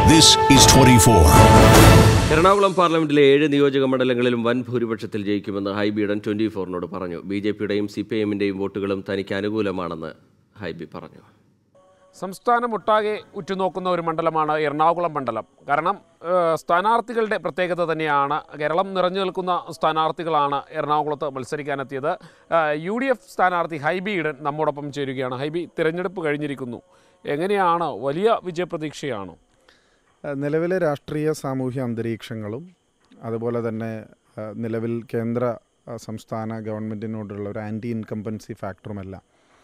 This is 24. Ernakulam പാർലമെന്റിലെ ഏഴ് നിയോജക മണ്ഡലങ്ങളിലും വൻ ഭൂരിപക്ഷത്തിൽ ജയിക്കുമെന്ന് ഹൈബിയുടെ ട്വന്റി ഫോറിനോട് പറഞ്ഞു ബി ജെ പിയുടെയും സി പി എമ്മിന്റെയും വോട്ടുകളും തനിക്ക് അനുകൂലമാണെന്ന് ഹൈബി പറഞ്ഞു സംസ്ഥാനമൊട്ടാകെ ഉറ്റുനോക്കുന്ന ഒരു മണ്ഡലമാണ് എറണാകുളം മണ്ഡലം കാരണം ഏഹ്, സ്ഥാനാർത്ഥികളുടെ പ്രത്യേകത തന്നെയാണ് കേരളം നിറഞ്ഞു നിൽക്കുന്ന സ്ഥാനാർത്ഥികളാണ് എറണാകുളത്ത് മത്സരിക്കാനെത്തിയത് ഏഹ്, യു ഡി എഫ് സ്ഥാനാർത്ഥി ഹൈബി ഈഡൻ നമ്മോടൊപ്പം ചേരുകയാണ് ഹൈബി തിരഞ്ഞെടുപ്പ് കഴിഞ്ഞിരിക്കുന്നു എങ്ങനെയാണ് വലിയ വിജയപ്രതീക്ഷയാണോ ഏഹ് നിലവിലെ രാഷ്ട്രീയ സാമൂഹ്യ അന്തരീക്ഷങ്ങളും അതുപോലെ തന്നെ ഏഹ് നിലവിൽ കേന്ദ്ര ഏഹ് സംസ്ഥാന ഗവൺമെൻറ്റിനോടുള്ള ഒരു ആൻറ്റി ഇൻകംപൻസി ഫാക്ടറുമെല്ലാം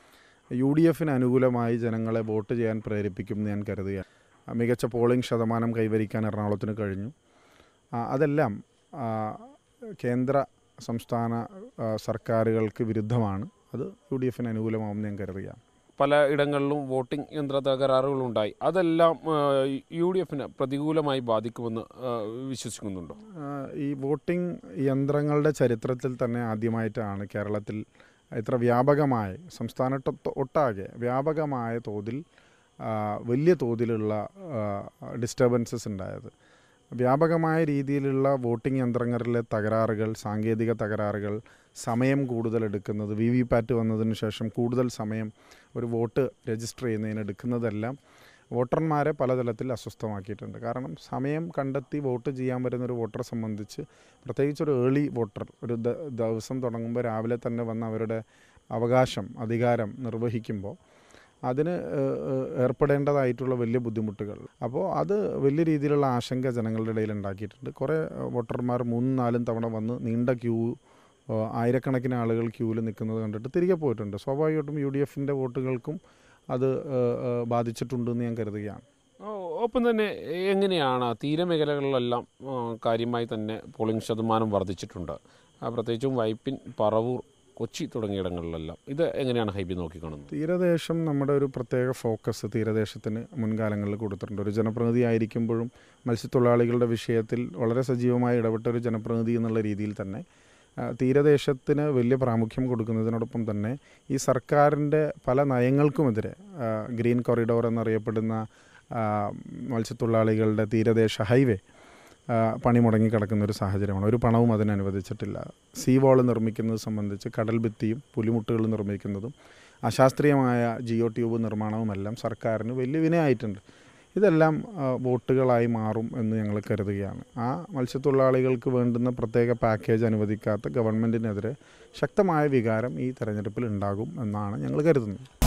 യു ഡി എഫിന് അനുകൂലമായി ജനങ്ങളെ വോട്ട് ചെയ്യാൻ പ്രേരിപ്പിക്കും എന്ന് ഞാൻ കരുതുകയാണ് ആ, മികച്ച പോളിംഗ് ശതമാനം കൈവരിക്കാൻ എറണാകുളത്തിന് കഴിഞ്ഞു ആ, അതെല്ലാം ആ, കേന്ദ്ര സംസ്ഥാന ആ, സർക്കാരുകൾക്ക് വിരുദ്ധമാണ് അത് യു ഡി എഫിന് അനുകൂലമാവുമെന്ന് ഞാൻ കരുതുകയാണ് പല ഇടങ്ങളിലും വോട്ടിംഗ് യന്ത്ര തകരാറുകളുണ്ടായി അതെല്ലാം ഏഹ്, യു ഡി എഫിന് പ്രതികൂലമായി ബാധിക്കുമെന്ന് ഏഹ്, വിശ്വസിക്കുന്നുണ്ടോ ആ, ഈ വോട്ടിംഗ് യന്ത്രങ്ങളുടെ ചരിത്രത്തിൽ തന്നെ ആദ്യമായിട്ടാണ് കേരളത്തിൽ ഇത്ര വ്യാപകമായ സംസ്ഥാനത്ത് ഒട്ടാകെ വ്യാപകമായ തോതിൽ ആ, വലിയ തോതിലുള്ള ഡിസ്റ്റർബൻസസ് ഉണ്ടായത് വ്യാപകമായ രീതിയിലുള്ള വോട്ടിംഗ് യന്ത്രങ്ങളിലെ തകരാറുകൾ സാങ്കേതിക തകരാറുകൾ സമയം കൂടുതൽ എടുക്കുന്നത് വി വി പാറ്റ് വന്നതിന് ശേഷം കൂടുതൽ സമയം ഒരു വോട്ട് രജിസ്റ്റർ ചെയ്യുന്നതിന് എടുക്കുന്നതെല്ലാം വോട്ടർമാരെ പലതരത്തിൽ അസ്വസ്ഥമാക്കിയിട്ടുണ്ട് കാരണം സമയം കണ്ടെത്തി വോട്ട് ചെയ്യാൻ വരുന്ന ഒരു വോട്ടറെ സംബന്ധിച്ച് പ്രത്യേകിച്ച് ഒരു ഏർലി വോട്ടർ ഒരു ദ- ദിവസം തുടങ്ങുമ്പോൾ രാവിലെ തന്നെ വന്ന് അവരുടെ അവകാശം അധികാരം നിർവഹിക്കുമ്പോൾ അതിന് ഏഹ്, ഏഹ്, ഏർപ്പെടേണ്ടതായിട്ടുള്ള വലിയ ബുദ്ധിമുട്ടുകൾ അപ്പോൾ അത് വലിയ രീതിയിലുള്ള ആശങ്ക ജനങ്ങളുടെ ഇടയിൽ ഉണ്ടാക്കിയിട്ടുണ്ട് കുറേ ഏഹ്, വോട്ടർമാർ മൂന്നും നാലും തവണ വന്ന് നീണ്ട ക്യൂ ഏഹ്, ആയിരക്കണക്കിന് ആളുകൾ ക്യൂവിൽ നിൽക്കുന്നത് കണ്ടിട്ട് തിരികെ പോയിട്ടുണ്ട് സ്വാഭാവികമായിട്ടും യു ഡി എഫിൻ്റെ വോട്ടുകൾക്കും അത് ഏഹ്, ഏഹ്, ബാധിച്ചിട്ടുണ്ടെന്ന് ഞാൻ കരുതുകയാണ് ഓ, ഒപ്പം തന്നെ എങ്ങനെയാണ് തീരമേഖലകളിലെല്ലാം ആ, കാര്യമായി തന്നെ പോളിംഗ് ശതമാനം വർദ്ധിച്ചിട്ടുണ്ട് ആ, പ്രത്യേകിച്ചും വൈപ്പിൻ പറവൂർ കൊച്ചി തുടങ്ങിയ ഇടങ്ങളിലെല്ലാം ഇത് എങ്ങനെയാണ് ഹൈബി നോക്കിക്കാണുന്നത് തീരദേശം നമ്മുടെ ഒരു പ്രത്യേക ഫോക്കസ് തീരദേശത്തിന് മുൻകാലങ്ങളിൽ കൊടുത്തിട്ടുണ്ട് ഒരു ജനപ്രതിനിധി ആയിരിക്കുമ്പോഴും മത്സ്യത്തൊഴിലാളികളുടെ വിഷയത്തിൽ വളരെ സജീവമായി ഇടപെട്ട ഒരു ജനപ്രതിനിധി എന്നുള്ള രീതിയിൽ തന്നെ ആ, തീരദേശത്തിന് വലിയ പ്രാമുഖ്യം കൊടുക്കുന്നതിനോടൊപ്പം തന്നെ ഈ സർക്കാരിൻ്റെ പല നയങ്ങൾക്കുമെതിരെ ആ, ഗ്രീൻ കൊറിഡോർ എന്നറിയപ്പെടുന്ന ആ, മത്സ്യത്തൊഴിലാളികളുടെ തീരദേശ ഹൈവേ ആ, പണി മുടങ്ങി കിടക്കുന്ന ഒരു സാഹചര്യമാണ് ഒരു പണവും അതിന് അനുവദിച്ചിട്ടില്ല സീ വാൾ നിർമ്മിക്കുന്നത് സംബന്ധിച്ച് കടൽ ഭിത്തിയും പുലിമുട്ടുകൾ നിർമ്മിക്കുന്നതും അശാസ്ത്രീയമായ ജിയോ ട്യൂബ് നിർമ്മാണവുമെല്ലാം സർക്കാരിന് വലിയ വിനയായിട്ടുണ്ട് ഇതെല്ലാം ആ, വോട്ടുകളായി മാറും എന്ന് ഞങ്ങൾ കരുതുകയാണ് ആ മത്സ്യത്തൊഴിലാളികൾക്ക് വേണ്ടുന്ന പ്രത്യേക പാക്കേജ് അനുവദിക്കാത്ത ഗവൺമെൻറ്റിനെതിരെ ശക്തമായ വികാരം ഈ തെരഞ്ഞെടുപ്പിൽ ഉണ്ടാകും എന്നാണ് ഞങ്ങൾ കരുതുന്നത്